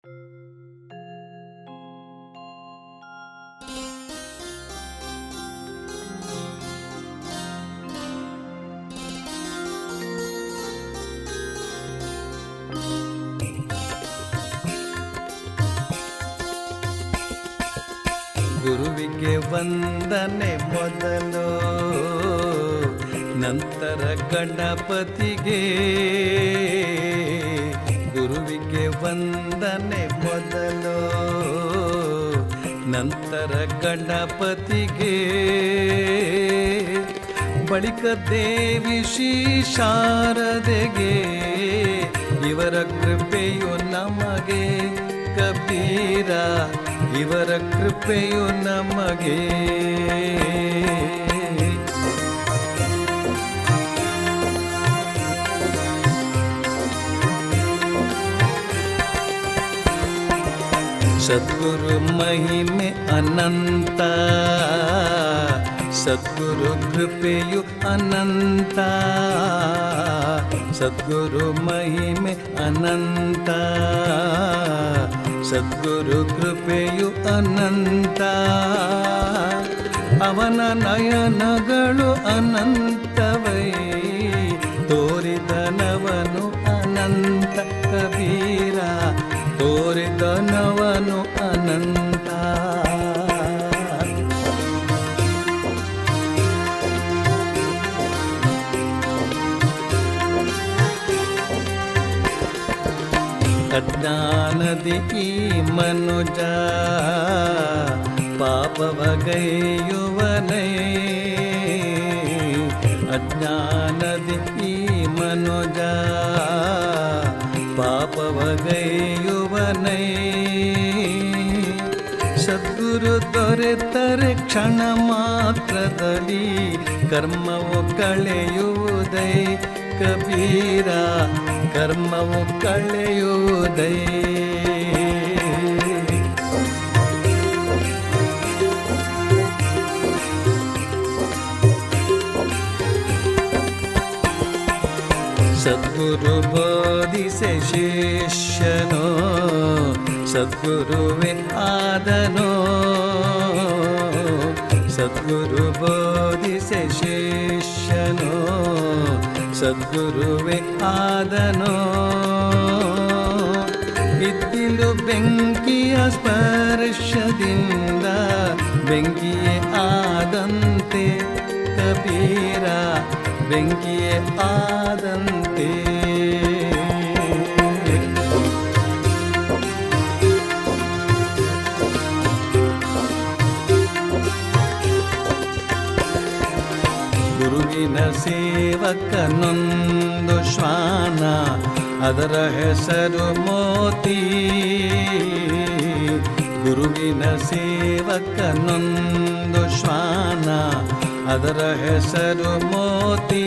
ಗುರುವಿಗೆ ವಂದನೆ ಮೊದಲು ನಂತರ ಗಣಪತಿಗೆ ಗುರುವಿಗೆ ವಂದನೆ ಮೊದಲು ನಂತರ ಗಣಪತಿಗೆ ಬಳಿಕ ದೇವಿ ಶ್ರೀ ಶಾರದೆಗೆ ಇವರ ಕೃಪೆಯು ನಮಗೆ ಕಬೀರ ಇವರ ಕೃಪೆಯು ನಮಗೆ ಸದ್ಗುರು ಮಹಿಮೆ ಅನಂತ ಸದ್ಗುರು ಕೃಪೆಯು ಅನಂತ ಸದ್ಗುರು ಮಹಿಮೆ ಅನಂತ ಸದ್ಗುರು ಕೃಪೆಯು ಅನಂತ ಅವನ ನಯನಗಳು ಅನಂತವೈ ತೋರಿದನವನು ಅನಂತ ಕಬೀರ ತೋರಿದನವನು ಅನಂತ ಅಜ್ಞಾನದಿ ಈ ಮನುಜ ಪಾಪವಗೈಯುವನೇ ಅಜ್ಞಾನದಿ ಈ ಮನುಜ ಪಾಪವಗೈಯುವನೇ ಸದ್ಗುರು ದೊರೆತರೆ ಕ್ಷಣ ಮಾತ್ರದಲ್ಲಿ ಕರ್ಮವು ಕಳೆಯುವುದೈ ಕಬೀರ ಕರ್ಮವು ಕಳೆಯುವುದೈ ಸದ್ಗುರು ಬೋಧಿಸೆ ಶಿಷ್ಯನೋ ಸದ್ಗುರುವೆ ಆದನೋ ಸದ್ಗುರು ಬೋಧಿಸೆ ಶಿಷ್ಯನೋ ಸದ್ಗುರುವೆ ಆದನೋ ಇದ್ದಿಲು ಬೆಂಕಿಯ ಸ್ಪರ್ಶದಿಂದ ಬೆಂಕಿಯೇ ಆದಂತೆ ಕಬೀರ ಬೆಂಕಿಯೇ ಆದಂತೆ ಗುರುವಿನ ಸೇವಕನೊಂದು ಶ್ವಾನ ಅದರ ಹೆಸರು ಮೋತಿ ಗುರುವಿನ ಸೇವಕನೊಂದು ಶ್ವಾನ ಅದರ ಹೆಸರು ಮೋತಿ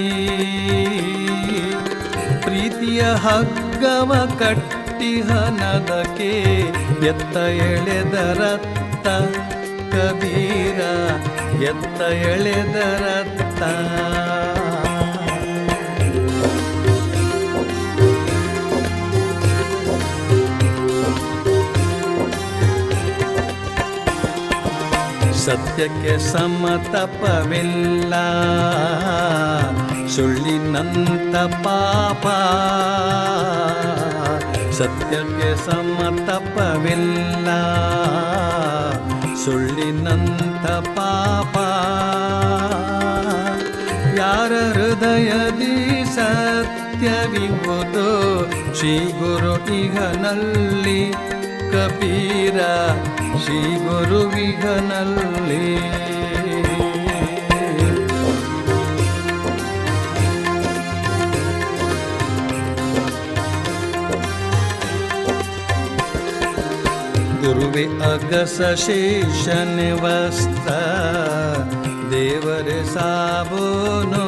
ಪ್ರೀತಿಯ ಹಗ್ಗವ ಕಟ್ಟಿಹನದಕ್ಕೆ ಎತ್ತ ಎಳೆದರತ್ತ ಕಬೀರ ಎತ್ತ ಎಳೆದರತ್ತ ಸತ್ಯಕ್ಕೆ ಸಮತಪವಿಲ್ಲ ಸುಳ್ಳಿನಂತ ಪಾಪ ಸತ್ಯಕ್ಕೆ ಸಮತಪವಿಲ್ಲ ಸುಳ್ಳಿನಂತ ಪಾಪ ಯಾರ ಹೃದಯದಿ ಸತ್ಯವಿರುವುದು ಶ್ರೀ ಗುರು ಇಹನಲ್ಲಿ ಕಬೀರ ಶ್ರೀ ಗುರುವಿಗನಲ್ಲಿ ಗುರುವೆ ಅಗಸ ಶೇಷನ ವಸ್ತ್ರ ದೇವರೇ ಸಾಬೋನೋ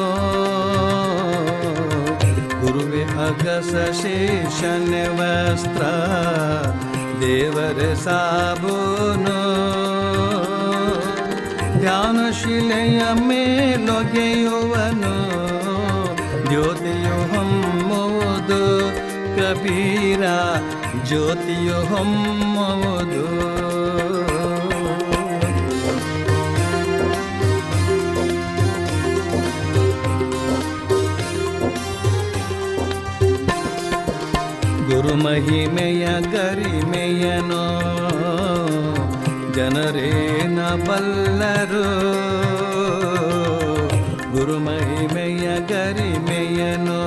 ಗುರುವೆ ಅಗಸ ಶೇಷನ ವಸ್ತ್ರ ದೇವರೇ ಸಾಬೋನೋ ಧ್ಯಾನಶಿಲೆಯ ಮೇಲೊಗೆಯುವನು ಜ್ಯೋತಿಯು ಹಮ್ಮುವುದು ಕಬೀರ ಜ್ಯೋತಿಯು ಹೊಮ್ಮುವುದು ಗುರುಮಹಿಮೆಯ ಗರಿಮೆಯನೋ ಜನರೇನ ಬಲ್ಲರು ಗುರುಮಹಿಮೆಯ ಗರಿಮೆಯನೋ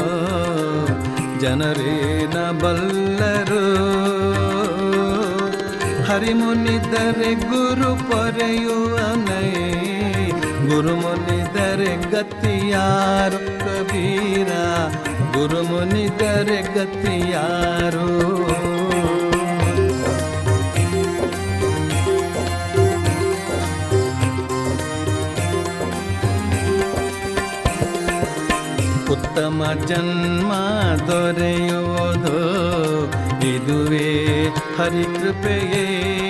ಜನರೇನ ಬಲ್ಲರು ಹರಿಮುನಿದರೆ ಗುರು ಪೊರೆಯುವನೈ ಗುರುಮುನಿದರೆ ಗತಿಯಾರು ಕಬೀರ ಗುರುಮುನಿದರೆ ಗತಿಯಾರು ಉತ್ತಮ ಜನ್ಮ ದೊರೆಯುವುದು ಇದುವೇ ಹರಿಕೃಪೆಯೇ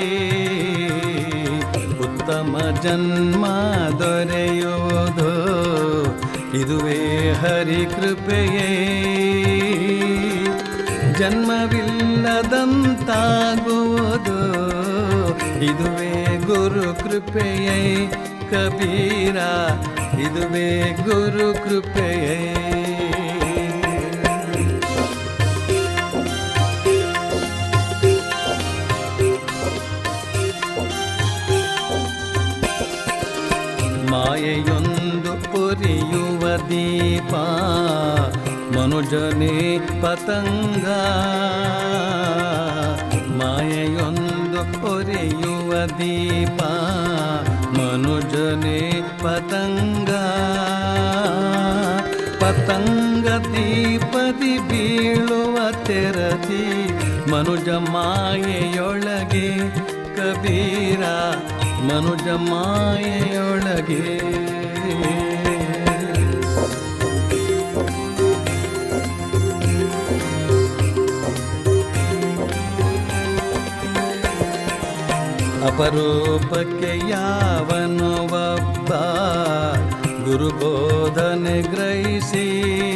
ಉತ್ತಮ ಜನ್ಮ ದೊರೆಯುವುದು ಇದುವೇ ಹರಿಕೃಪೆಯೇ ಜನ್ಮವಿಲ್ಲದಂತಾಗುವುದು ಇದುವೇ ಗುರು ಕೃಪೆಯೇ ಕಬೀರ ಇದುವೇ ಗುರು ಕೃಪೆಯೇ ಮಾಯೆಯೊಂದು ಪೊರಿಯುವ ದೀಪ ಮನುಜನೇ ಪತಂಗ ಮಾಯೆಯೊಂದು ಪೊರೆಯುವ ದೀಪ ಮನುಜನೇ ಪತಂಗ ಪತಂಗ ದೀಪದಿ ಬೀಳುವ ತೆರದಿ ಮನುಜ ಮಾಯೆಯೊಳಗೆ ಕಬೀರ ಮನುಜ ಮಾಯೆಯೊಳಗೆ ಅಪರೂಪಕ್ಕೆ ಯಾವನು ಒಬ್ಬ ಗುರುಬೋಧನೆ ಗ್ರಹಿಸಿ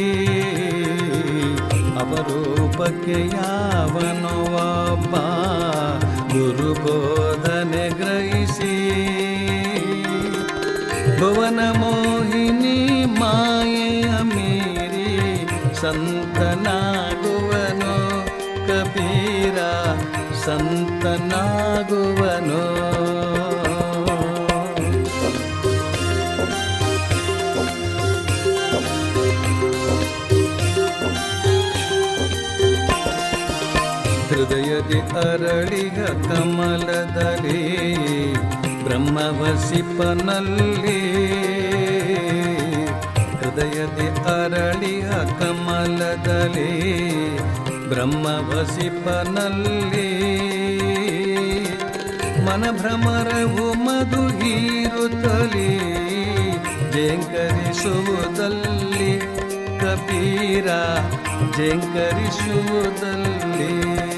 ಅಪರೂಪಕ್ಕೆ ಯಾವನು ಒಬ್ಬ ಗುರುಬೋಧನೆ ಗ್ರಹಿಸಿ ಭುವನ ಮೋಹಿನಿ ಮಾಯೆಯ ಮೀರಿ ಸಂತನಾಗುವನು ಕಬೀರ ಸಂತನಾಗುವನು ಹೃದಯದಿ ಅರಳಿಗ ಕಮಲದಲ್ಲಿ ಬ್ರಹ್ಮವಸಿಪನಲ್ಲಿ ಹೃದಯದಿ ಅರಳಿಗ ಕಮಲದಲ್ಲಿ ಬ್ರಹ್ಮವಸಿಪನಲ್ಲಿ ಮನಭ್ರಮರವು ಮಧು ಹೀರುತ್ತಲೇ ಜೇಂಕರಿಸುವುದಲ್ಲಿ ಕಬೀರ ಜೇಂಕರಿಸುವುದಲ್ಲಿ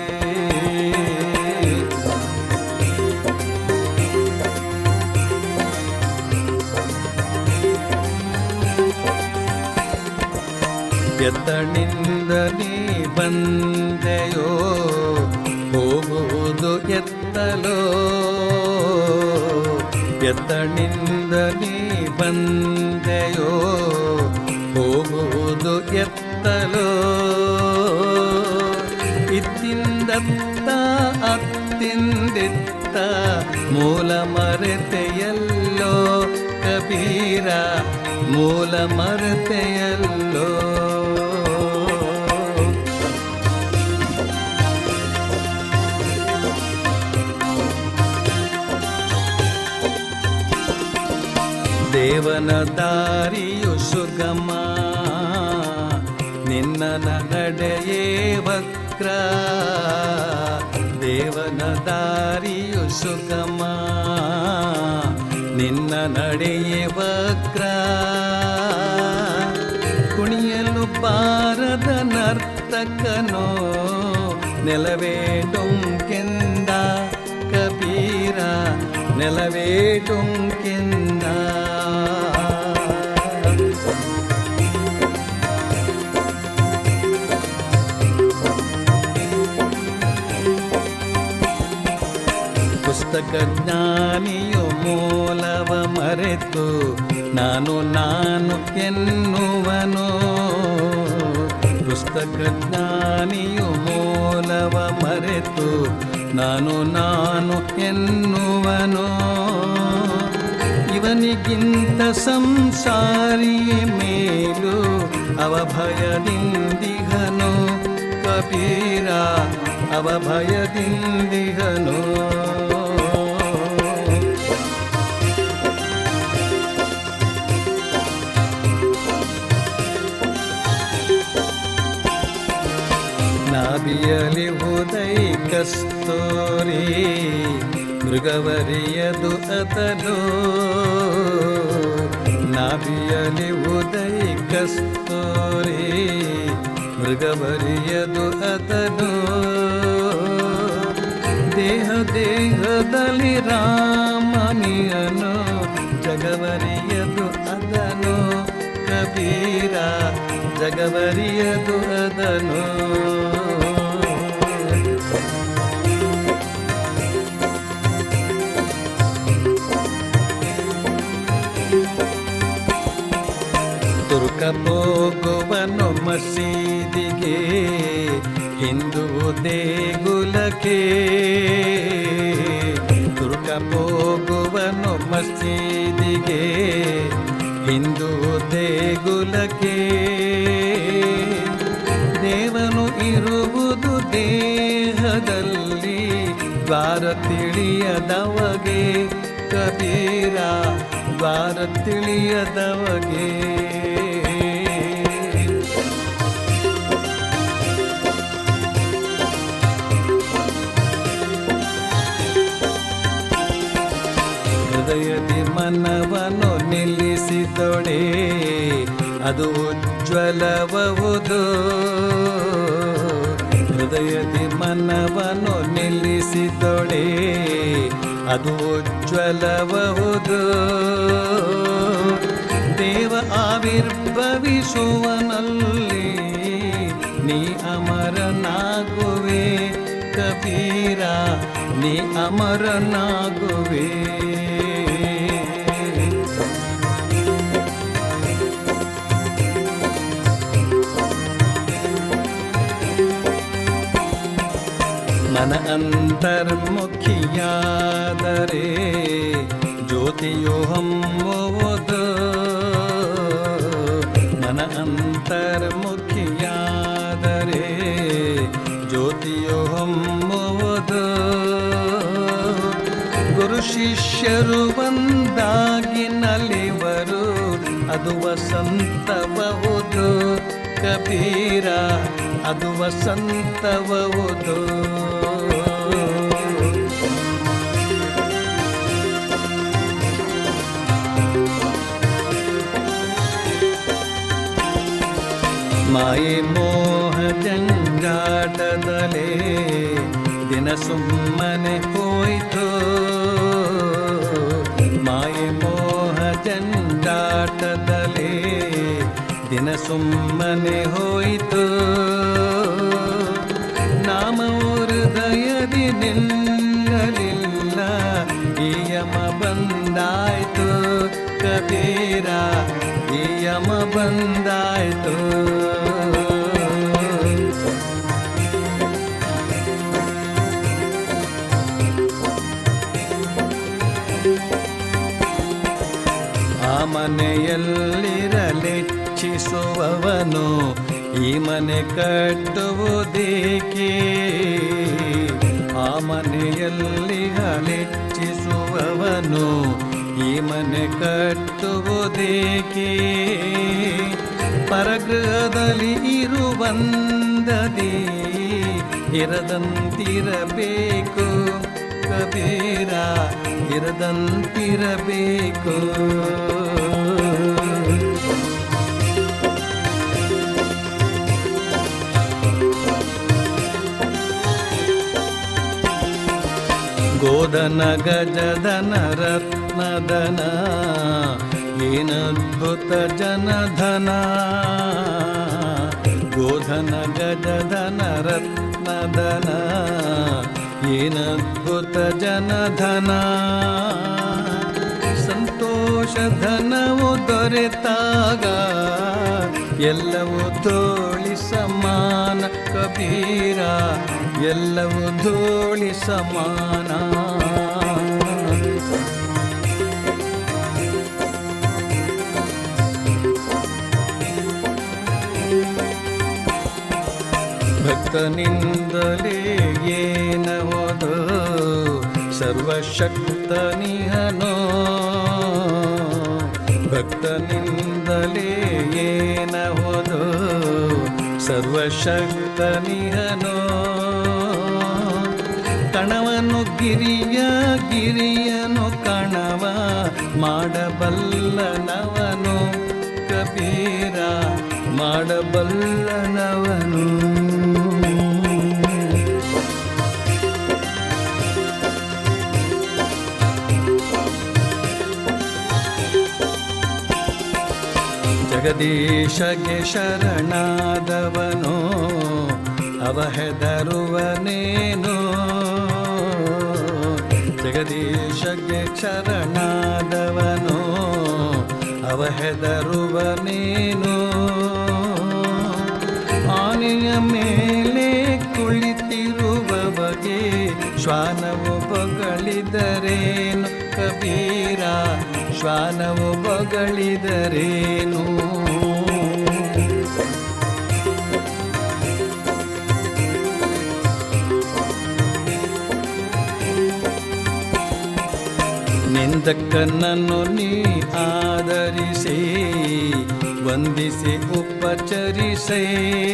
ಎತ್ತಣಿಂದ ನೀ ಬಂದೆಯೋ ಹೋಗುವುದು ಎತ್ತಲೋ ಎತ್ತಣಿಂದ ನೀ ಬಂದೆಯೋ ಹೋಗುವುದು ಎತ್ತಲೋ ಇತ್ತಿಂದತ್ತ ಅತ್ತಿಂದಿತ್ತ ಮೂಲ ಮರೆತೆಯಲ್ಲೋ ಕಬೀರ ಮೂಲ ಮರೆತೆಯಲ್ಲೋ ದೇವನ ದಾರಿಯು ಸುಗಮ ನಿನ್ನ ನಡೆಯೇ ವಕ್ರ ದೇವನ ದಾರಿಯು ಸುಗಮ ನಿನ್ನ ನಡೆಯೇ ವಕ್ರ ಕುಣಿಯಲು ಬಾರದ ನರ್ತಕನೋ ನೆಲವೇ ಡೊಂಕೆಂದ ಕಬೀರ ನೆಲವೇ ಡೊಂಕೆಂದ ಪುಸ್ತಕ ಜ್ಞಾನಿಯು ಮೂಲವ ಮರೆತು ನಾನು ನಾನು ಎನ್ನುವನು ಪುಸ್ತಕ ಜ್ಞಾನಿಯು ಮೂಲವ ಮರೆತು ನಾನು ನಾನು ಎನ್ನುವನು ಇವನಿಗಿಂತ ಸಂಸಾರಿಯೇ ಮೇಲು ಅವಭಯದಿಂದಿಹನು ಕಬೀರ ಅವಭಯದಿಂದಿಹನು ನಾಭಿಯಲಿ ಉದೈ ಕಸ್ತೂರಿ ಮೃಗವರಿಯದು ಅತನು ನಾಭಿಯಲಿ ಉದೈ ಕಸ್ತೂರಿ ಮೃಗವರಿಯದು ಅತನು ದೇಹ ದೇಹದಲ್ಲಿ ರಾಮನಿಯನು ಜಗವರಿಯದು ಅದನು ಕಬೀರ ಜಗವರಿಯದು ಅದನು ತುರ್ಕ ಹೋಗುವನು ಮಸೀದಿಗೆ ಹಿಂದೂ ದೇಗುಲಕ್ಕೆ ತುರ್ಕ ಹೋಗುವನು ಮಸೀದಿಗೆ ಹಿಂದೂ ದೇಗುಲಕ್ಕೆ ದೇವನು ಇರುವುದು ದೇಹದಲ್ಲಿ ದ್ವಾರ ತಿಳಿಯದವಗೆ ಕಬೀರ ದ್ವಾರ ತಿಳಿಯದವಗೆ ಹೃದಯದಿ ಮನವನ್ನು ನಿಲ್ಲಿಸಿದೊಡೆ ಅದು ಉಜ್ವಲಬಹುದು ಹೃದಯದಿ ಮನವನ್ನು ನಿಲ್ಲಿಸಿದೊಡೆ ಅದು ಉಜ್ವಲಬಹುದು ದೇವ ಆವಿರ್ಭವಿಸುವನಲ್ಲಿ ನೀ ಅಮರನಾಗುವೆ ಕಬೀರ ನೀ ಅಮರನಾಗುವೆ ಮನ ಅಂತರ್ಮುಖಿಯಾದರೆ ಜ್ಯೋತಿಯು ಹಮ್ಮುವುದು ಮನ ಅಂತರ್ಮುಖಿಯಾದರೆ ಜ್ಯೋತಿಯು ಹಮ್ಮುವುದು ಗುರು ಶಿಷ್ಯರು ಒಂದಾಗಿ ನಲಿವರು ಅದು ವಸಂತಬಹುದು ಕಬೀರ ಅದು ವಸಂತಬಹುದು ಮಾಯೆ ಮೋಹ ಜಂಜಾಟದಲೇ ದಿನ ಸುಮ್ಮನೆ ಹೋಯ್ತು ಮಾಯೆ ಮೋಹ ಜಂಜಾಟದಲೇ ದಿನ ಸುಮ್ಮನೆ ಹೋಯ್ತು ನಾಮ ಹೃದಯದಿ ನಿಲ್ಲಲಿಲ್ಲ ಈ ಯಮ ಬಂದಾಯ್ತು ಕಬೀರ ಈ ಯಮ ಬಂದಾಯ್ತು ಆ ಮನೆಯಲ್ಲಿರಲೆಚ್ಛಿಸುವವನು ಈ ಮನೆ ಕಟ್ಟುವುದೇಕೆ ಆ ಮನೆಯಲ್ಲಿ ಹಲೆಚ್ಛಿಸುವವನು ಈ ಮನೆ ಕಟ್ಟುವುದೇಕೆ ಪರಗೃಹದಲ್ಲಿ ಇರುವಂದದಿ ಇರದಂತಿರಬೇಕು ಕಬೀರ ಇರದಂತಿರಬೇಕು ಗೋಧನ ಗಜದನ ರತ್ನದನ ಏನದ್ಭುತ ಜನಧನ ಗೋಧನ ಗಜದನ ರತ್ನದನ ಏನದ್ಭುತ ಜನಧನ ಸಂತೋಷ ಧನವು ದೊರೆತಾಗ ಎಲ್ಲವೂ ಧೂಳಿ ಸಮಾನ ಕಬೀರ ಎಲ್ಲವೂ ಧೂಳಿ ಸಮಾನ ಭಕ್ತನಿಂದಲೇ ಏನವದು ಸರ್ವಶಕ್ತನಿಹನೋ ಭಕ್ತನಿಂದಲೇ ಏನವದು ಸರ್ವಶಕ್ತನಿಹನೋ ಕಣವನು ಗಿರಿಯ ಗಿರಿಯನು ಕಣವ ಮಾಡಬಲ್ಲನವನು ಕಬೀರ ಮಾಡಬಲ್ಲನವನು ಜಗದೀಶಗೆ ಶರಣಾದವನು ಅವ ಹೆದರುವನೇನು ಜಗದೀಶಗೆ ಶರಣಾದವನು ಅವ ಹೆದರುವನೇನು ಆನೆಯ ಮೇಲೆ ಕುಳಿತಿರುವವಗೆ ಶ್ವಾನವು ಬಗಳಿದರೇನು ಕಬೀರ ಶ್ವಾನವು ಬಗಳಿದರೇನು ನಿಂದಕ್ಕನನ್ನು ನೀ ಆದರಿಸಿ ವಂದಿಸಿ ಉಪಚರಿಸೇ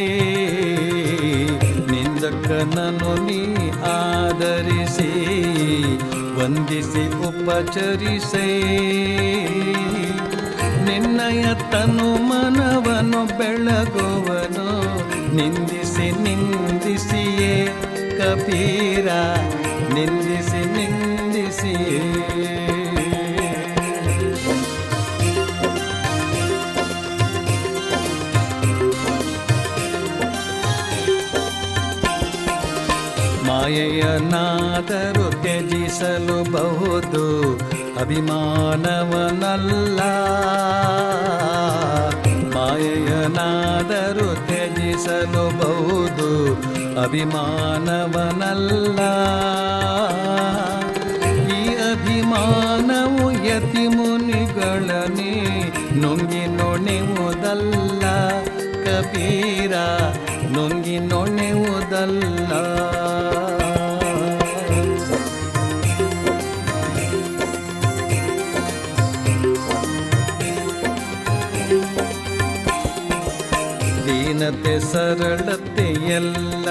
ನಿಂದಕ್ಕನನ್ನು ನೀ ಆದರಿಸಿ ವಂದಿಸಿ ಉಪಚರಿಸೇ ನಿನ್ನಯ ತನು ಮನವನು ಬೆಳಗುವನು ನಿಂದಿಸಿ ನಿಂದಿಸಿಯೇ ಕಬೀರ ನಿಂದಿಸಿ ನಿಂದಿಸಿಯೇ ಮಾಯೆಯನಾದರೂ ತ್ಯಜಿಸಲು ಬಹುದು ಅಭಿಮಾನವನಲ್ಲ ಮಾಯೆಯನಾದರೂ ತ್ಯಜಿಸಲು ಬಹುದು ಅಭಿಮಾನವನಲ್ಲ ಈ ಅಭಿಮಾನವು ಯತಿ ಮುನಿಗಳನೆ ನುಂಗಿ ನೊಣೆವುದಲ್ಲ ಕಬೀರ ನುಂಗಿ ನೊಣೆವುದಲ್ಲ ದೀನತೆ ಸರಳತೆ ಎಲ್ಲ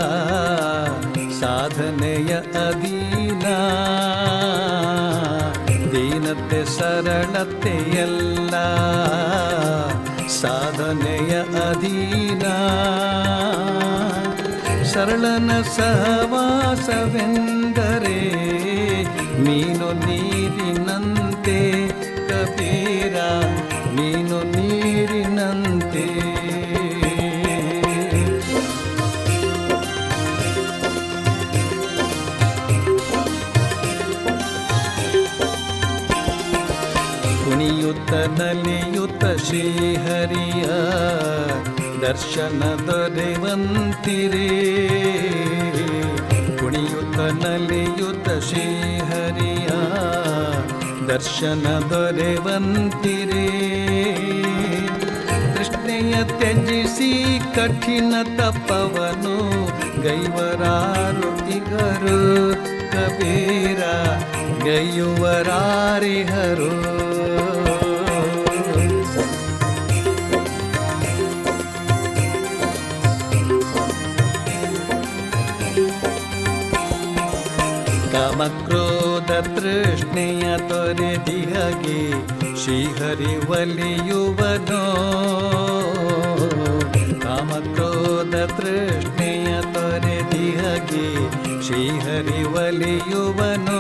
ಸಾಧನೆಯ ಅಧೀನ ದೀನತೆ ಸರಳತೆ ಎಲ್ಲ ಸಾಧನೆಯ ಅಧೀನ ಸರಳನ ಸಹವಾಸವೆಂದರೆ ಮೀನು ನೀರಿನಂತೆ ಕಬೀರ ಮೀನು ನೀರಿನಂತೆ ಕುಣಿಯುತ್ತ ನಲಿಯುತ್ತ ಶ್ರೀಹರಿಯ ದರ್ಶನ ದೊರೆವಂತಿರೇ ಕುಣಿಯುತ್ತ ನಲಿಯುತ್ತ ಶ್ರೀಹರಿಯ ದರ್ಶನ ದೊರೆವಂತಿರೇ ಕೃಷ್ಣೆಯ ತ್ಯಜಿಸಿ ಕಠಿಣ ತಪವನು ಗೈವರಾರು ಇಗರು ಕಬೀರ ಗೈಯುವರಾರಿಹರು ಕಾಮಕ್ರೋಧ ತೃಷ್ಣೆಯ ತೊರೆದಿಹಗೆ ಶ್ರೀಹರಿ ಒಲಿಯುವನೋ ಕಾಮಕ್ರೋಧ ತೃಷ್ಣೆಯ ತೊರೆದಿಹಗೆ ಶ್ರೀಹರಿ ಒಲಿಯುವನೋ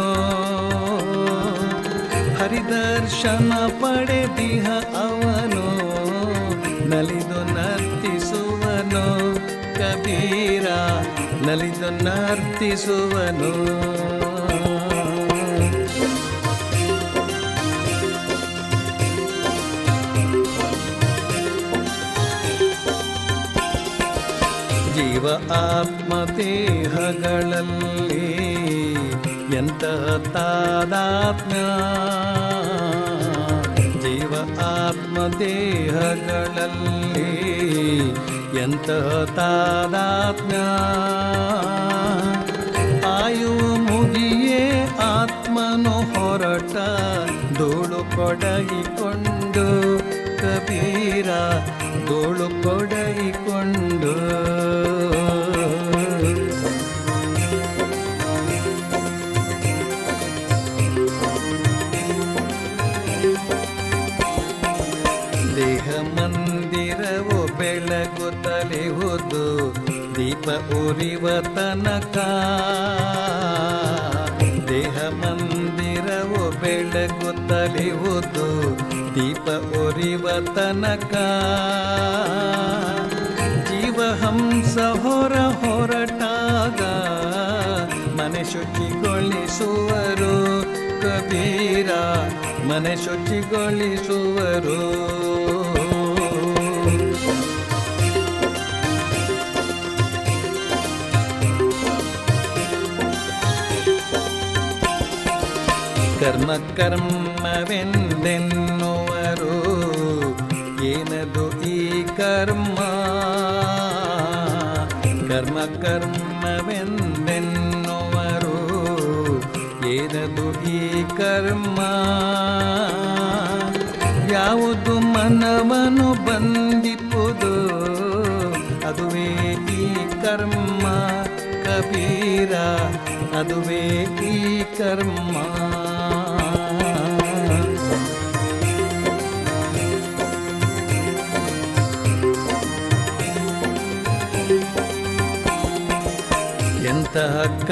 ಹರಿದರ್ಶನ ಪಡೆದಿಹ ಅವನು ನಲಿದು ನರ್ತಿಸುವನು ಕಬೀರ ನಲಿದು ನರ್ತಿಸುವನು ಜೀವ ಆತ್ಮದೇಹಗಳಲ್ಲಿ ಎಂತಹ ತಾದಾತ್ಮ್ಯ ಜೀವ ಆತ್ಮದೇಹಗಳಲ್ಲಿ ಎಂತಹ ತಾದಾತ್ಮ್ಯ ಆಯು ಮುಗಿಯೇ ಆತ್ಮನು ಹೊರಟ ಧೂಳು ಕೊಡಗಿಕೊಂಡು ಕಬೀರ ಧೂಳು ಕೊಡಗಿಕೊಂಡು ದೇಹ ಮಂದಿರವು ಬೆಳಗುತ್ತಲಿಹುದು ದೀಪ ಉರಿವ ತನಕ ದೇಹ ಮಂದಿರವು ಬೆಳಗುತ್ತಲಿಹುದು ದೀಪ ಉರಿವ ತನಕ ಜೀವಹಂಸ ಹೊರ ಹೊರಟಾಗ ಮನೆ ಶುಚಿಗೊಳಿಸುವರು ಕಬೀರ ಮನೆ ಶುಚಿಗೊಳಿಸುವರು ಕರ್ಮ ಕರ್ಮವೆಂದೆನ್ನುವರು ಏನದು ಈ ಕರ್ಮ ಕರ್ಮ ಕರ್ಮವೆಂದೆನ್ನುವರು ಏನದು ಈ ಕರ್ಮ ಯಾವುದು ಮನವನು ಬಂದಿಪ್ಪುದು ಅದುವೇ ಈ ಕರ್ಮ ಕಬೀರ ಅದುವೇ ಈ ಕರ್ಮ ಎಂತಹ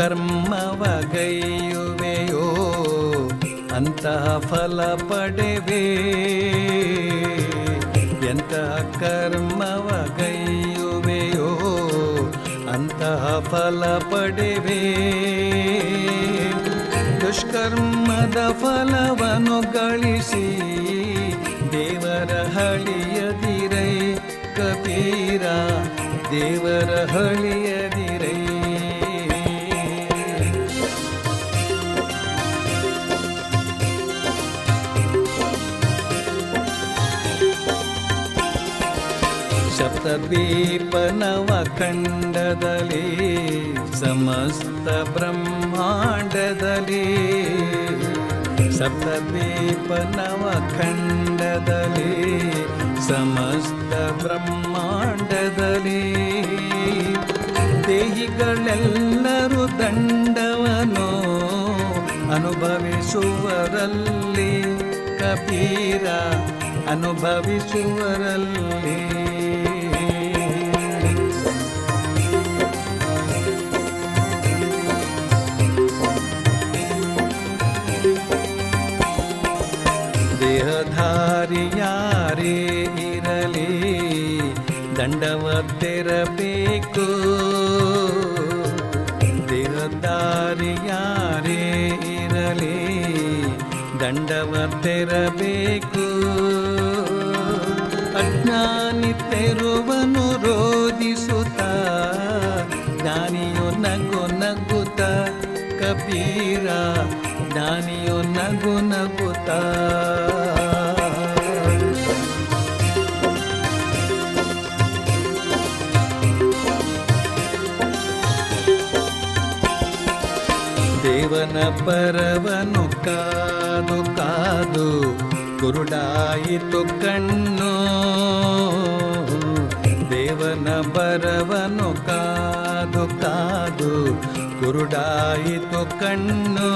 ಕರ್ಮವಗೈಯುವೆಯೋ ಅಂತಹ ಫಲ ಪಡೆವೆ ಎಂತಹ ಕರ್ಮವಗೈಯುವೆಯೋ ಅಂತಹ ಫಲ ಪಡೆವೆ ದುಷ್ಕರ್ಮದ ಫಲವನ್ನು ಗಳಿಸಿ ದೇವರ ಹಳಿಯದಿರೈ ಕಬೀರ ದೇವರ ಹಳಿಯದಿರೈ ಸಪ್ತದ್ವೀಪನವ ಖಂಡದಲ್ಲಿ ಸಮಸ್ತ ಬ್ರಹ್ಮಾಂಡದಲ್ಲಿ ಸಪ್ತದ್ವೀಪನವ ಖಂಡದಲ್ಲಿ ಸಮಸ್ತ ಬ್ರಹ್ಮಾಂಡದಲ್ಲಿ ದೇಹಿಗಳೆಲ್ಲರೂ ದಂಡವನು ಅನುಭವಿಸುವರಲ್ಲಿ ಕಬೀರ ಅನುಭವಿಸುವರಲ್ಲಿ ದೇಹಧಾರಿ ಯಾರೇ ಇರಲಿ ದಂಡವ ತೆರಬೇಕು ದೇಹಧಾರಿ ಯಾರೇ ಇರಲಿ ದಂಡವ ತೆರಬೇಕು ಅಜ್ಞಾನಿ ತೆರುವನು ರೋಧಿಸುತ್ತ ಜ್ಞಾನಿಯು ನಗು ನಗುತ್ತ ಕಬೀರ ಜ್ಞಾನಿಯು ನಗು ನಗುತ್ತ ದೇವನ ಪರವನು ಕಾದು ಕಾದು ಕುರುಡಾಯಿತು ಕಣ್ಣು ದೇವನ ಬರವನು ಕಾದು ಕಾದು ಕುರುಡಾಯಿತು ಕಣ್ಣು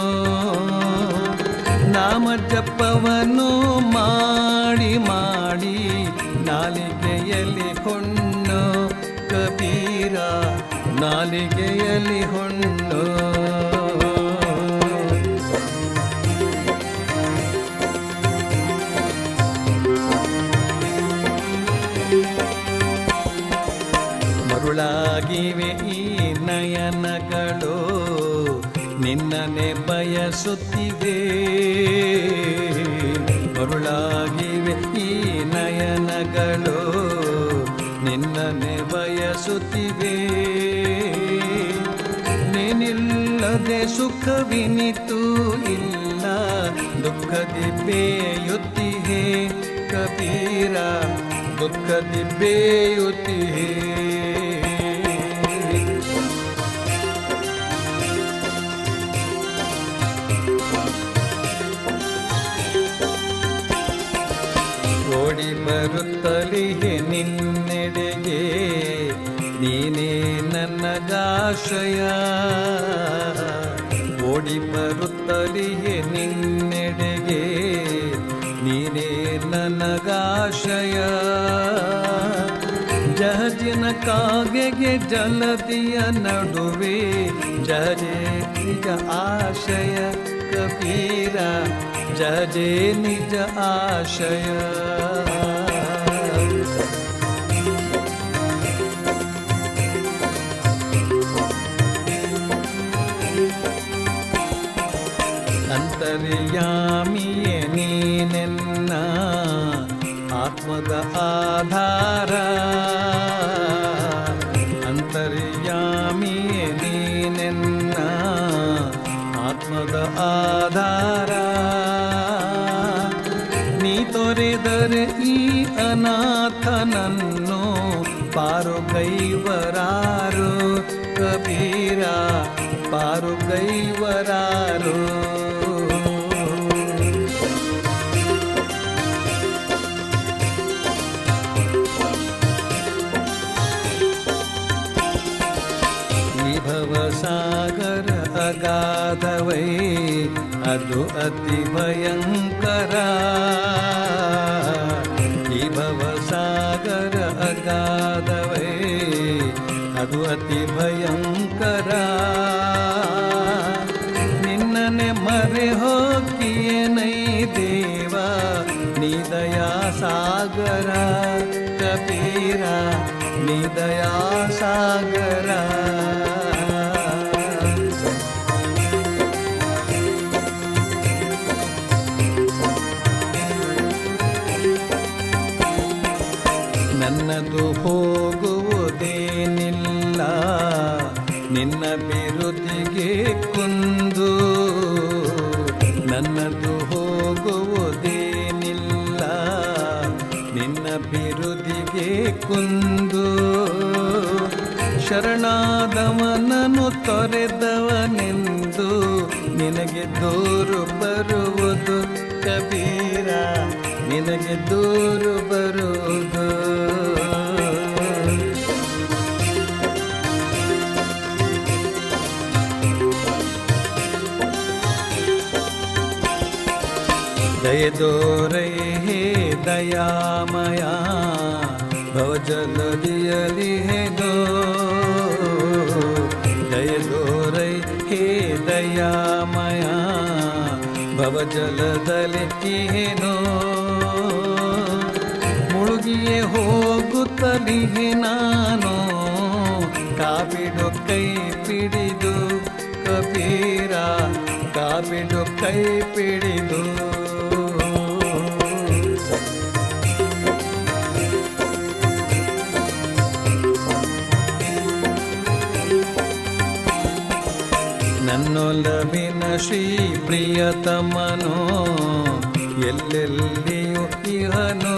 ನಾಮ ಜಪವನ್ನು ಮಾಡಿ ಮಾಡಿ ನಾಲಿಗೆಯಲ್ಲಿ ಹೊಣ್ಣು ಕಬೀರ ನಾಲಿಗೆಯಲ್ಲಿ ಹೊಣ್ಣು ಮರುಳಾಗಿವೆ ಈ ನಯನಗಳು ನಿನ್ನನೆ ಬಯಸುತ್ತಿವೆ ಮರುಳಾಗಿವೆ ಈ ನಯನಗಳು ನಿನ್ನನೆ ಬಯಸುತ್ತಿವೆ ಬಯಸುತ್ತಿವೆ ನೀನಿಲ್ಲದೆ ಸುಖವಿನಿತು ಇಲ್ಲ ದುಃಖದಿ ಬೇಯುತ್ತಿಹೆ ಕಬೀರ ದುಃಖದಿ ಬೇಯುತ್ತಿಹೆ ಓಡಿ ಬರುತ್ತಲಿಗೆ ನಿನ್ನೆಡೆಗೆ ನೀನೇ ನನಗಾಶ್ರಯ ಓಡಿ ಬರುತ್ತಲಿಗೆ ನಿನ್ನೆಡೆಗೆ ನೀನೇ ನನಗಾಶ್ರಯ ಜಹಜಿನ ಕಾಗೆಗೆ ಜಲದಿಯ ನಡುವೆ ಜಹಜೆ ನಿಜ ಆಶಯ ಕಬೀರ ಜಹಜೆ ನಿಜ ಆಶಯ ಅಂತರ್ಯಾಮಿಯೇ ನೀನೆನ್ನ ಆತ್ಮದ ಆಧಾರ ಅಂತರ್ಯಾಮಿಯೇ ನೀನೆನ್ನ ಆತ್ಮದ ಆಧಾರ ನೀ ತೊರೆದರೆ ಈ ಅನಾಥನನ್ನು ಪಾರು ಕೈವರಾರು ಕಬೀರ ಪಾರು ಕೈವರಾರು ವಿಭವ ಸಾಗರ ಅಗಾಧವೈ ಅದು ಅತಿ ಭಯಂಕರ ವಿಭವ ಸಾಗರ ಅಗಾಧವೈ ಅದು ಅತಿ ಭಯಂಕರ ನಿನ್ನನೆ ಮರೆ ಹೋಗಿಯನೈ ದೇವ ನಿದಯಾ ಸಾಗರ ಕಬೀರ ನಿದಯಾ ಸಾಗರ ನನ್ನದು ಹೋಗುವುದೇನಿಲ್ಲ ನಿನ್ನ ಬಿರುದಿಗೆ ಕುಂದು ನನ್ನದು ಹೋಗುವುದೇನಿಲ್ಲ ನಿನ್ನ ಬಿರುದಿಗೆ ಕುಂದು ಶರಣಾದವನನು ತೊರೆದವನೆಂದು ನಿನಗೆ ದೂರು ಬರುವುದು ಕಬೀರ ನಿನಗೆ ದೂರು ಬರುವುದು ದಯದೋರೈ ಹೇ ದಯಾಮಯ ಭವಜಲದಿಯಲಿ ಹೇಗೋ ದಯದೋರೈ ಹೇ ದಯಾಮಯ ಭವಜಲದಲ್ಲಿ ಏನೋ ಮುಳುಗಿಯೇ ಹೋಗುತ್ತಲಿಗೆ ನಾನು ಕಾಬಿಡು ಕೈ ಪಿಡಿದು ಕಬೀರ ಕಾಬಿಡು ಕೈ ಪಿಡಿದು ನನ್ನೊಲವಿನ ಶ್ರೀ ಪ್ರಿಯತಮನೋ ಎಲ್ಲೆಲ್ಲಿಯೂ ಇಹನೋ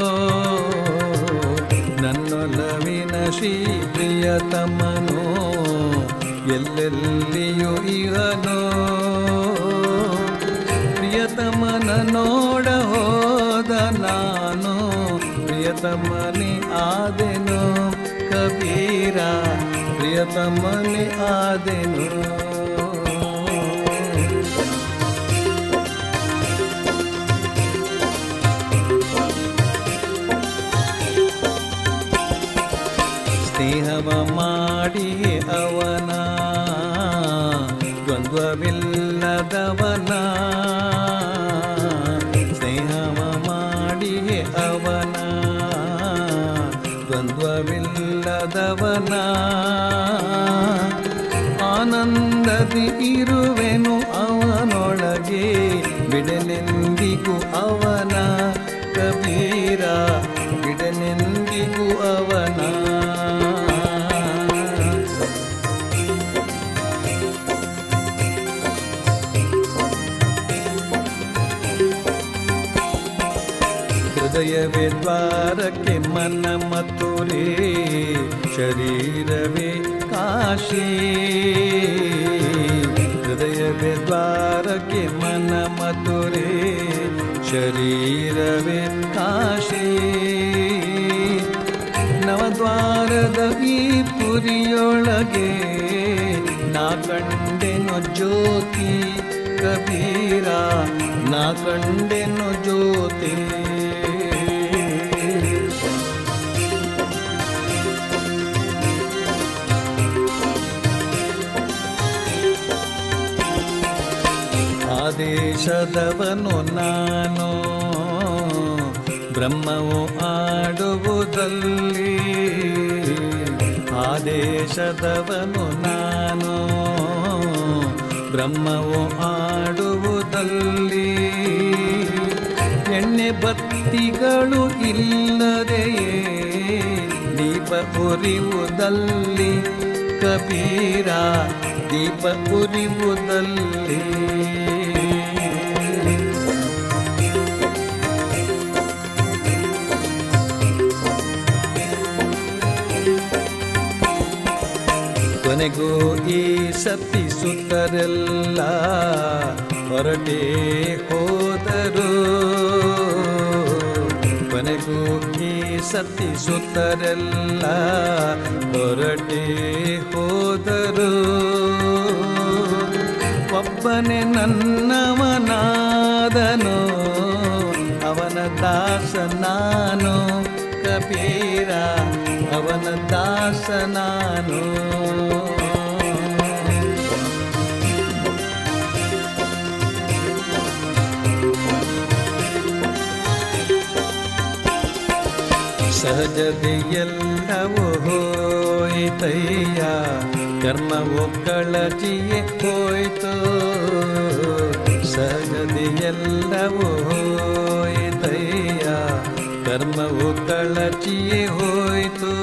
ನನ್ನೊಲವಿನ ಶ್ರೀ ಪ್ರಿಯತಮನೋ ಎಲ್ಲೆಲ್ಲಿಯೂ ಇಹನೋ ಪ್ರಿಯತಮನ ನೋಡ ಹೋದ ನಾನು ಪ್ರಿಯತಮನಿ ಆದೆನು ಕಬೀರ ಪ್ರಿಯತಮನಿ ಆದೆನು ಸ್ನೇಹವ ಮಾಡಿ ಅವನ ದ್ವಂದ್ವವಿಲ್ಲದವನ ಸ್ನೇಹವ ಮಾಡಿ ಅವನ ದ್ವಂದ್ವವಿಲ್ಲದವನ ಆನಂದದಿ ಇರುವೆನು ಅವನೊಳಗೆ ಬಿಡನೆಂದಿಗೂ ಅವನ ಕಬೀರ ಬಿಡನೆಂದಿಗೂ ಅವನ ಹೃದಯವೇ ದ್ವಾರಕ್ಕೆ ಮನ ಮಥುರೆ ಶರೀರವೇ ಕಾಶಿ ಹೃದಯವೇ ದ್ವಾರಕ್ಕೆ ಮನ ಮಥುರೆ ಶರೀರವೇ ಕಾಶಿ ನವದ್ವಾರದ ಈ ಪುರಿಯೊಳಗೆ ನಾ ಕಂಡೆನು ಜ್ಯೋತಿ ಕಬೀರ ನಾ ಕಂಡೆನು ಜ್ಯೋತಿ ಆದೇಶದವನು ನಾನು ಬ್ರಹ್ಮವು ಆಡುವುದಲ್ಲಿ ಆದೇಶದವನು ನಾನು ಬ್ರಹ್ಮವು ಆಡುವುದಲ್ಲಿ ಎಣ್ಣೆ ಬತ್ತಿಗಳು ಇಲ್ಲದೆಯೇ ದೀಪ ಉರಿಯುವುದಲ್ಲಿ ಕಬೀರ ದೀಪ ಉರಿಯುವುದಲ್ಲಿ ಕೊನೆಗೂ ಈ ಸತಿ ಸುತ್ತರೆಲ್ಲ ಹೊರಟೇ ಹೋದರು ಕೊನೆಗೂ ಈ ಸತಿ ಸುತ್ತರೆಲ್ಲ ಹೊರಟೇ ಹೋದರು ಒಬ್ಬನೇ ನನ್ನವನಾದನು ಅವನ ದಾಸ ನಾನು ಕಬೀರ ಅವನ ದಾಸ ನಾನು ಸಹಜದೆಲ್ಲವೂ ಹೋಯಿತಯ್ಯ ಕರ್ಮವು ಕಳಚಿಯೇ ಹೋಯ್ತು ಸಹಜದೆಲ್ಲವೂ ಹೋಯಿತಯ್ಯ ಕರ್ಮವು ಕಳಚಿಯೇ ಹೋಯ್ತು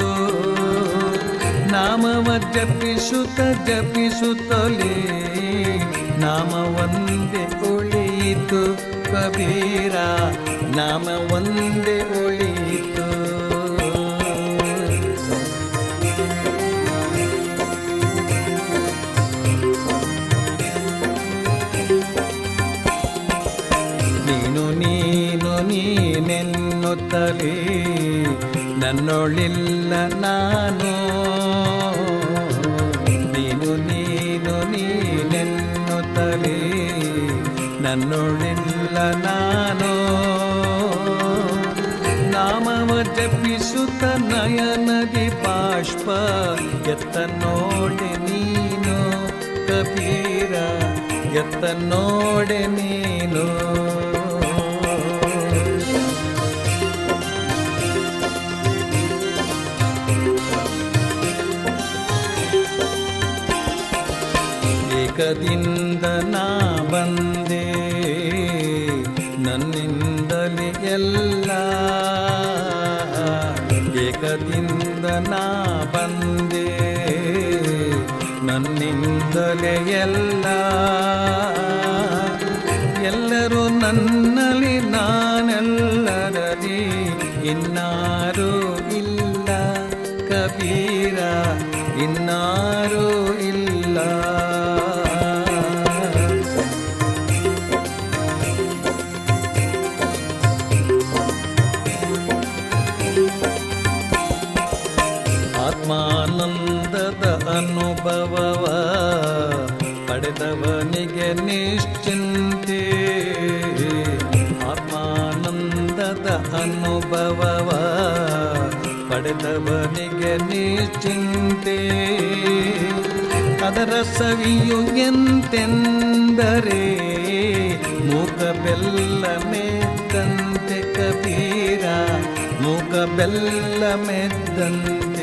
ನಾಮವ ಜಪಿಸುತ್ತ ಜಪಿಸುತ್ತಲೇ ನಾಮ ಒಂದೇ ಉಳಿಯಿತು ಕಬೀರ ನಾಮ ಒಂದೇ ಉಳಿಯಿತು ನೀನು ನೀನು ನೀನೆನ್ನುತ್ತಲೇ ನನ್ನೊಳಿಲ್ಲ ನಾನು ನೀನು ನೀನು ನೀನೆನ್ನುತ್ತಲೇ ನನ್ನೊಳಿಲ್ಲ ನಾನು ನಾಮವ ಜಪಿಸುತ್ತ ನಯನದಿ ಬಾಷ್ಪ ಎತ್ತ ನೋಡೆ ನೀನು ಕಬೀರ ಎತ್ತ ನೋಡೆ ನೀನು ಏಕದಿಂದ ನಾ ಬಂದೆ ನನ್ನಿಂದಲೇ ಎಲ್ಲ ಏಕದಿಂದ ನಾ ಬಂದೆ ನನ್ನಿಂದಲೇ ಎಲ್ಲ ಎಲ್ಲರೂ ನನ್ನಲ್ಲಿ ನಾನೆಲ್ಲರಲ್ಲಿ ಇನ್ನಾರೂ ಇಲ್ಲ ಕಬೀರ ಇನ್ನಾರೂ ಇಲ್ಲ ಆತ್ಮಾನಂದದ ಅನುಭವವ ಪಡೆದವನಿಗೆ ನಿಶ್ಚಿಂತೆ ಆತ್ಮಾನಂದದ ಅನುಭವವ ಪಡೆದವನಿಗೆ ನಿಶ್ಚಿಂತೆ ಅದರ ಸವಿಯು ಎಂತೆಂದರೆ ಮೂಕ ಬೆಲ್ಲ ಮೆದ್ದಂತೆ ಕಬೀರ ಮೂಕ ಬೆಲ್ಲ ಮೆದ್ದಂತೆ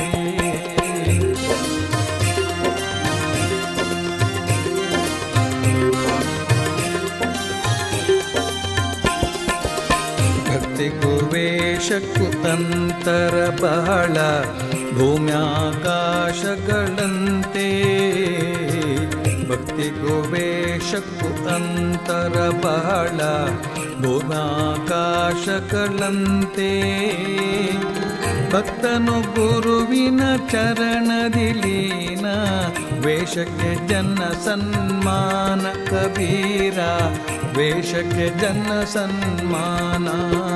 ಭಕ್ತಿಗೂ ವೇಷಕ್ಕೂ ಅಂತರ ಬಹಳ ಭೂಮ್ಯಾಕಾಶಗಳಂತೆ ಭಕ್ತಿ ಭಕ್ತಿಗೂ ವೇಷಕ್ಕೂ ಅಂತರ ಬಹಳ ಭೂಮಾಕಾಶಗಳಂತೆ ಭಕ್ತನು ಗುರುವಿನ ಚರಣದಿ ಲೀನ ವೇಷಕ್ಕೆ ಜನ ಸನ್ಮಾನ ಕಬೀರ ವೇಷಕ್ಕೆ ಜನ ಸನ್ಮಾನ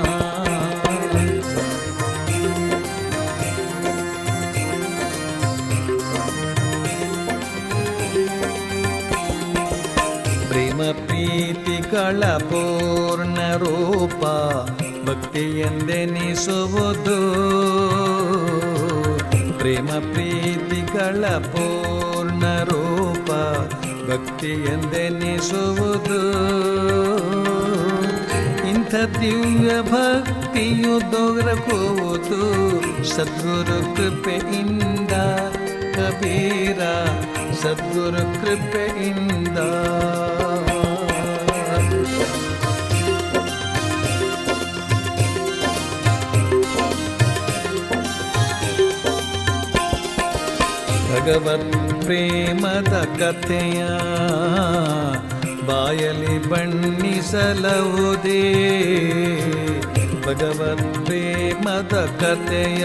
ಪ್ರೇಮ ಪ್ರೀತಿಗಳ ಪೂರ್ಣ ರೂಪ ಭಕ್ತಿ ಎಂದೆನಿಸುವುದು ಪ್ರೇಮ ಪ್ರೀತಿಗಳ ಪೂರ್ಣ ರೂಪ ಭಕ್ತಿ ಎಂದೆನಿಸುವುದು ಇಂಥ ದಿವ್ಯ ಭಕ್ತಿಯು ದೊರಕುವುದು ಸದ್ಗುರು ಕೃಪೆಯಿಂದ ಕಬೀರ ಸದ್ಗುರು ಕೃಪೆಯಿಂದ ಭಗವತ್ ಪ್ರೇಮದ ಕಥೆಯ ಬಾಯಲಿ ಬಣ್ಣಿಸಲವುದೇ ಭಗವತ್ ಪ್ರೇಮದ ಕಥೆಯ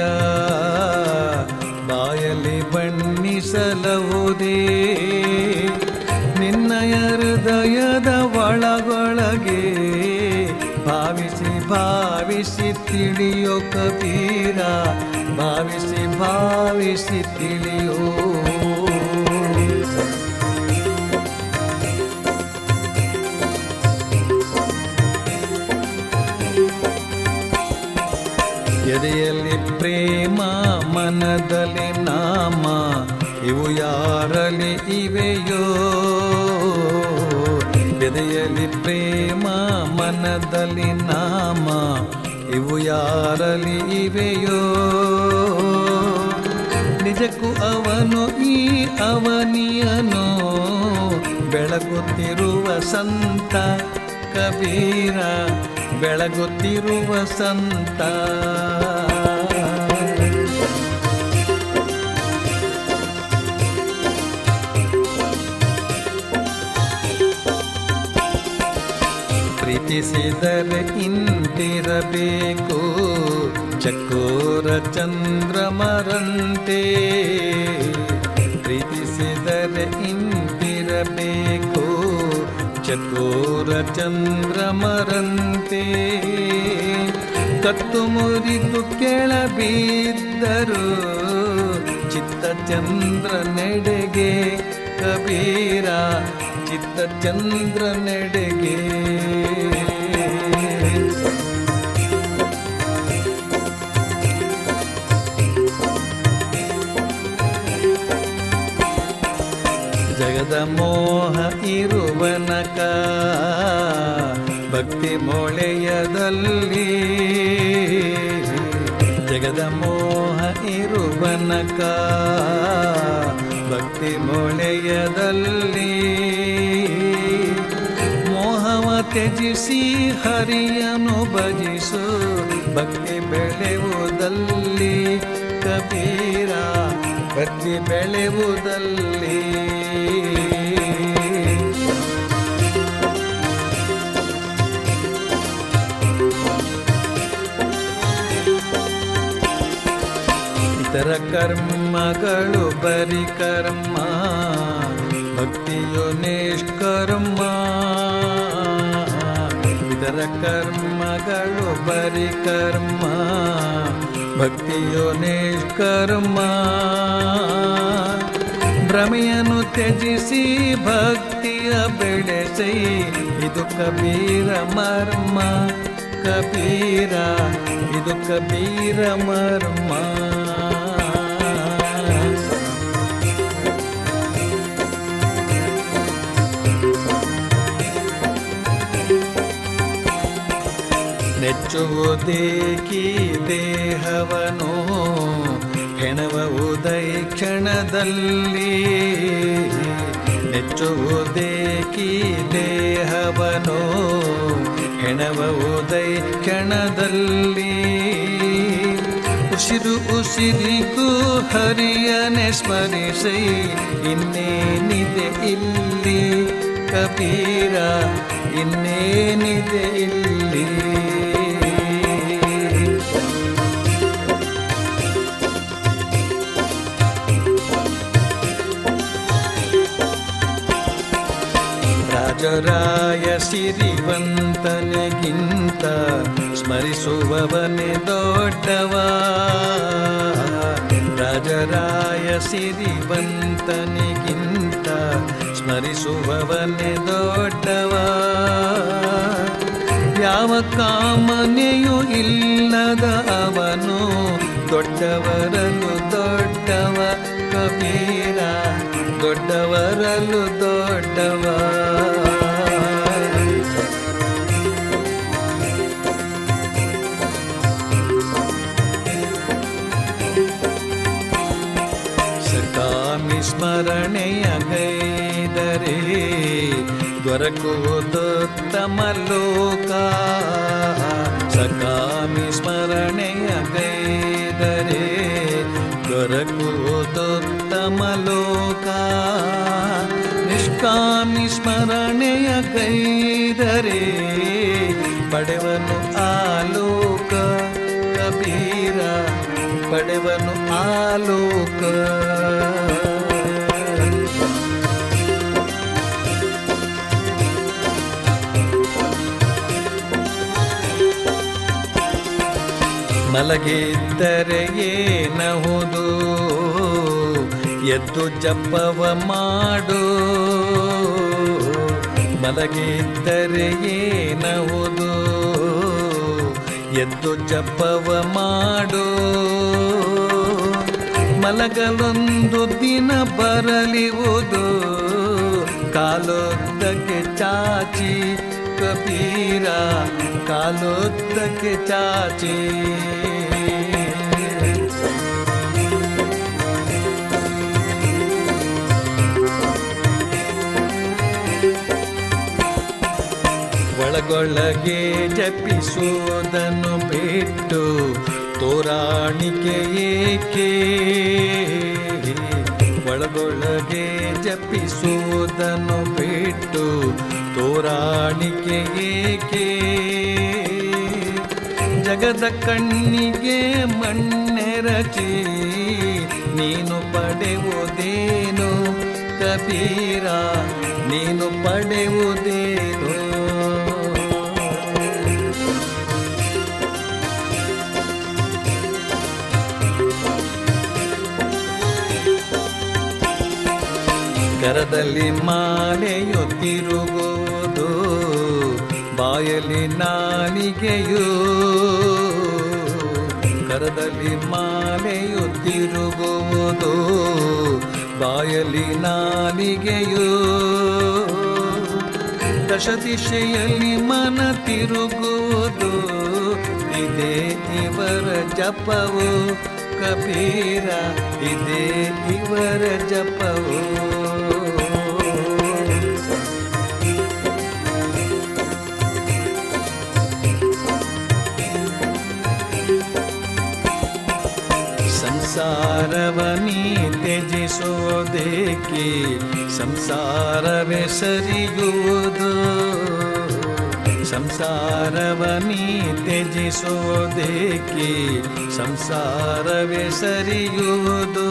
ಬಾಯಲಿ ಬಣ್ಣಿಸಲವುದೇ ನಿನ್ನಯ ಹೃದಯದ ಒಳಗೊಳಗೆ ಭಾವಿಸಿ ಭಾವಿಸಿ ತಿಳಿಯೋ ಕಬೀರ ಭಾವಿಸಿ ಭಾವಿಸಿ ತಿಳಿಯೋ ಎದೆಯಲ್ಲಿ ಪ್ರೇಮ ಮನದಲ್ಲಿ ನಾಮ ಇವು ಯಾರಲ್ಲಿ ಇವೆಯೋ ಎದೆಯಲ್ಲಿ ಪ್ರೇಮ ಮನದಲ್ಲಿ ನಾಮ ಇವು ಯಾರಲ್ಲಿ ಇವೆಯೋ ನಿಜಕ್ಕೂ ಅವನು ಈ ಅವನಿಯನು ಬೆಳಗುತ್ತಿರುವ ಸಂತ ಕಬೀರ ಬೆಳಗುತ್ತಿರುವ ಸಂತ ಪ್ರೀತಿಸಿದರೆ ಇಂತಿರಬೇಕು ಚಕೋರ ಚಂದ್ರಮರಂತೆ ಪ್ರೀತಿಸಿದರೆ ಇಂತಿರಬೇಕು ಚಕೋರ ಚಂದ್ರಮರಂತೆ ಕತ್ತು ಮುರಿದು ಕೆಳಬಿದ್ದರು ಚಿತ್ತಚಂದ್ರ ನೆಡೆಗೆ ಕಬೀರ ಚಿತ್ತಚಂದ್ರ ನೆಡೆಗೆ ಜಗದ ಮೋಹ ಇರುವನಕ ಭಕ್ತಿ ಮೊಳೆಯದಲ್ಲಿ ಜಗದ ಮೋಹ ಇರುವನಕ ಭಕ್ತಿ ಮೊಳೆಯದಲ್ಲಿ ಮೋಹವ ತ್ಯಜಿಸಿ ಹರಿಯನು ಭಜಿಸು ಭಕ್ತಿ ಬೆಳೆಯುವುದಲ್ಲಿ ಕಬೀರ ಭಕ್ತಿ ಬೆಳೆಯುವುದಲ್ಲಿ ಇತರ ಕರ್ಮಗಳು ಬರಿ ಕರ್ಮ ಭಕ್ತಿಯು ನಿಷ್ಕರ್ಮ ಇದರ ಕರ್ಮಗಳು ಬರಿ ಕರ್ಮ ಭಕ್ತಿಯು ನಿಷ್ಕರ್ಮ ಭ್ರಮೆಯನ್ನು ತ್ಯಜಿಸಿ ಭಕ್ತಿಯ ಬೆಳೆಸೈ ಇದು ಕಬೀರ ಮರ್ಮ ಕಬೀರ ಇದು ಕಬೀರ ಮರ್ಮ ನೆಚ್ಚುವುದೇಕಿ ದೇಹವನು ಹೆಣವುದೈ ಕ್ಷಣದಲ್ಲಿ ನೆಚ್ಚುವುದೇಕಿ ದೇಹವನು ಹೆಣವುದೈ ಕ್ಷಣದಲ್ಲಿ ಉಸಿರು ಉಸಿರಿಗೂ ಹರಿಯನೆ ಸ್ಮರಿಸೈ ಇನ್ನೇನಿದೆ ಇಲ್ಲಿ ಕಬೀರ ಇನ್ನೇನಿದೆ ಇಲ್ಲಿ ರಾಜರಾಯ ಸಿರಿವಂತನಿಗಿಂತ ಸ್ಮರಿಸುವವನೇ ದೊಡ್ಡವ ರಾಜರಾಯ ಸಿರಿವಂತನಿಗಿಂತ ಸ್ಮರಿಸುವವನೇ ದೊಡ್ಡವ ಯಾವ ಕಾಮನೆಯೂ ಇಲ್ಲದ ಅವನು ದೊಡ್ಡವರಲು ದೊಡ್ಡವ ಕಬೀರ ದೊಡ್ಡವರಲು ದೊಡ್ಡವ ಸಕಾಮಿ ಸ್ಮರಣೆಯ ಗೈದರೆ ದೊರಕುವುದೋತ್ತಮ ಲೋಕ ಸಕಾಮಿ ಸ್ಮರಣೆಯ ಗೈದರೆ ದೊರಕುವುದೋತ್ತಮ ಲೋಕ ನಿಷ್ಕಾಮಿ ಸ್ಮರಣೆಯ ಗೈದರೆ ಪಡೆವನು ಆಲೋಕ ಕಬೀರ ಪಡೆವನು ಆಲೋಕ ಮಲಗಿದ್ದರೆ ಏನಹುದು ಎದ್ದು ಜಪವ ಮಾಡು ಮಲಗಿದ್ದರೆ ಏನಹುದು ಎದ್ದು ಜಪವ ಮಾಡು ಮಲಗಲೊಂದು ದಿನ ಬರಲಿವುದು ಕಾಲೊದ್ದಕ್ಕೆ ಚಾಚಿ ಕಬೀರ ಕಾಲೊದ್ದಕ್ಕೆ ಚಾಚಿ ಒಳಗೊಳಗೆ ಜಪಿಸುವುದನ್ನು ಬಿಟ್ಟು ತೋರಾಣಿಕೆ ಏಕೆ ಒಳಗೊಳಗೆ ಜಪಿಸುವುದನ್ನು ಬಿಟ್ಟು ತೋರಾಣಿಕೆ ಏಕೆ ಜಗದ ಕಣ್ಣಿಗೆ ಮಣ್ಣೆರಚಿ ನೀನು ಪಡೆಯುವುದೇನು ಕಬೀರ ನೀನು ಪಡೆಯುವುದೇನು ಕರದಲ್ಲಿ ಮಾಲೆಯು ತಿರುಗುವುದು ಬಾಯಲ್ಲಿ ನಾಲಿಗೆಯು ಕರದಲ್ಲಿ ಮಾಲೆಯು ತಿರುಗುವುದು ಬಾಯಲ್ಲಿ ನಾಲಿಗೆಯು ದಶ ದಿಶೆಯಲ್ಲಿ ಮನ ತಿರುಗುವುದು ಇದೇ ಇವರ ಜಪವು ಕಬೀರ ಇದೇ ಇವರ ಜಪವು ಸಂಸಾರವನಿ ತ್ಯಜಿಸೋದೇಕೆ ಸಂಸಾರವೇ ಸರಿಯುವುದು ಸಂಸಾರವನಿ ತ್ಯಜಿಸೋದೇಕೆ ಸಂಸಾರವೇ ಸರಿಯುವುದು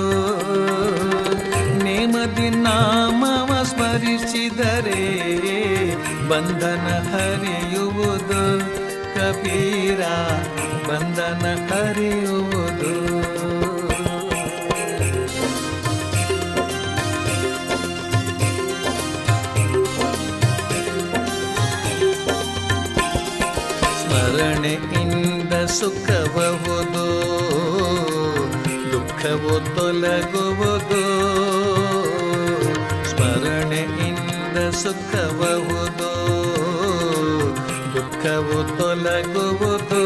ನೇಮದಿ ನಾಮವ ಸ್ಮರಿಸಿದರೆ ಬಂಧನ ಹರಿಯುವುದು ಕಬೀರ ಬಂಧನ ಹರಿಯುವುದು ಸ್ಮರಣೆಯಿಂದ ಸುಖಬಹುದು ದುಃಖವು ತೊಲಗುವುದು ಸ್ಮರಣೆಯಿಂದ ಸುಖಬಹುದು ದುಃಖವು ತೊಲಗುವುದು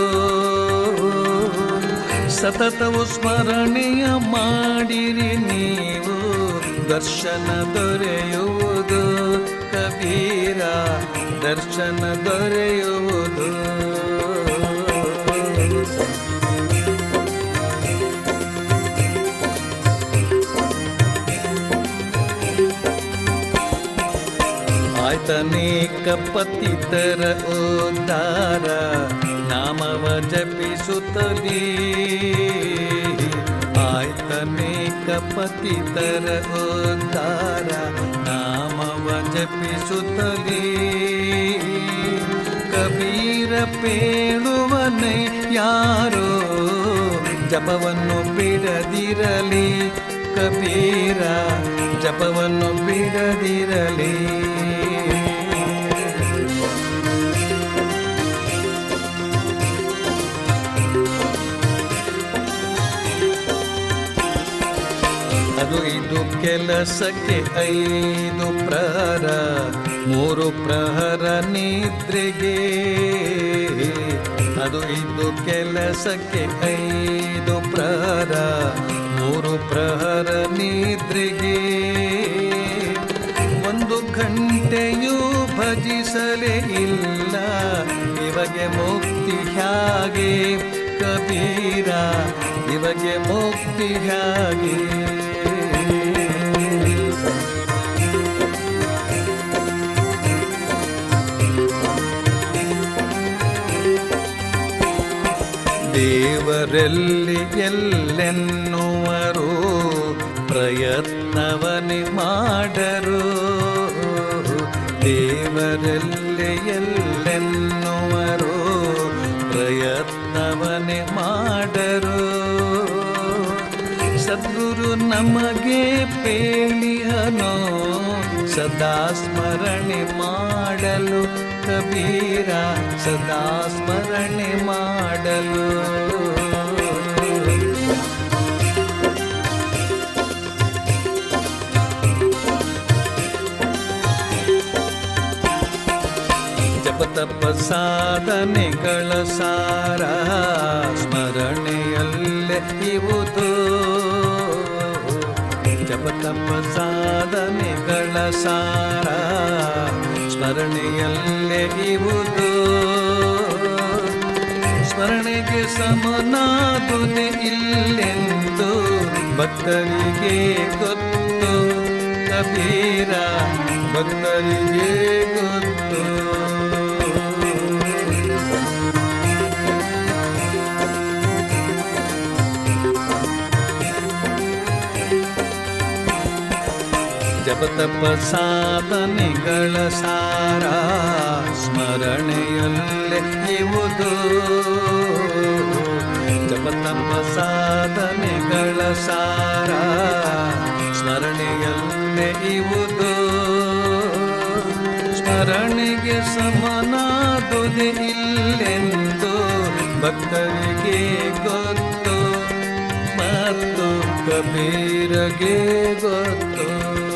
ಸತತವು ಸ್ಮರಣೆಯ ಮಾಡಿರಿ ನೀವು ದರ್ಶನ ದೊರೆಯುವುದು ಕಬೀರ ದರ್ಶನ ದೊರೆಯುವುದು ಆಯ್ತನೇಕ ಪತಿತರ ಉದ್ಧಾರ ನಾಮವ ಜಪಿಸುತ್ತಲೀ ಆಯ್ತನೇಕ ಪತಿತರ ಉದ್ಧಾರ ನಾಮವ ಜಪಿಸುತ್ತಲೀ ಕಬೀರ ಪೇಳುವನೈ ಯಾರೋ ಜಪವನ್ನು ಬಿಡದಿರಲಿ ಕಬೀರ ಜಪವನ್ನು ಬಿಡದಿರಲಿ ಅದು ಇದು ಕೆಲಸಕ್ಕೆ ಐದು ಪ್ರಹರ ಮೂರು ಪ್ರಹರ ನಿದ್ರೆಗೆ ಅದು ಇದು ಕೆಲಸಕ್ಕೆ ಐದು ಪ್ರಹರ ಮೂರು ಪ್ರಹರ ನಿದ್ರೆಗೆ ಒಂದು ಗಂಟೆಯೂ ಭಜಿಸಲೇ ಇಲ್ಲ ಇಮಗೆ ಮುಕ್ತಿ ಹೇಗೆ ಕಬೀರ ಇಮಗೆ ಮುಕ್ತಿ ಹೇಗೆ ದೇವರಲ್ಲಿ ಎಲ್ಲೆನ್ನುವರು ಪ್ರಯತ್ನವನಿ ಮಾಡರು ದೇವರಲ್ಲಿ ಎಲ್ಲೆನ್ನುವರು ಪ್ರಯತ್ನವನಿ ಮಾಡರು ಸದ್ಗುರು ನಮಗೆ ಪೇಳಿಯನೋ ಸದಾ ಸ್ಮರಣೆ ಮಾಡಲು ಕಬೀರ ಸದಾ ಸ್ಮರಣೆ ಮಾಡಲು ಜಪತಪ ಸಾಧನೆಗಳ ಸಾರ ಸ್ಮರಣೆಯಲ್ಲೇ ಇವುದು ಜಪತಪ ಸಾಧನೆಗಳ ಸಾರ ಸ್ಮರಣೆಯಲ್ಲೇ ಇವುದು ಸ್ಮರಣೆಗೆ ಸಮನಾದುದೆ ಇಲ್ಲೆಂದು ಭಕ್ತರಿಗೆ ಗೊತ್ತು ಕಬೀರ ಭಕ್ತರಿಗೆ ಗೊತ್ತು ಜಪತಪ ಸಾಧನೆಗಳ ಸಾರ ಸ್ಮರಣೆಯಲ್ಲೇ ಇವುದು ಜಪತಪ ಸಾಧನೆಗಳ ಸಾರ ಸ್ಮರಣೆಯಲ್ಲೇ ಇವುದು ಸ್ಮರಣೆಗೆ ಸಮನಾದುದೆ ಇಲ್ಲೆಂದು ಭಕ್ತರಿಗೆ ಗೊತ್ತು ಮತ್ತು ಕಬೀರಗೆ ಗೊತ್ತು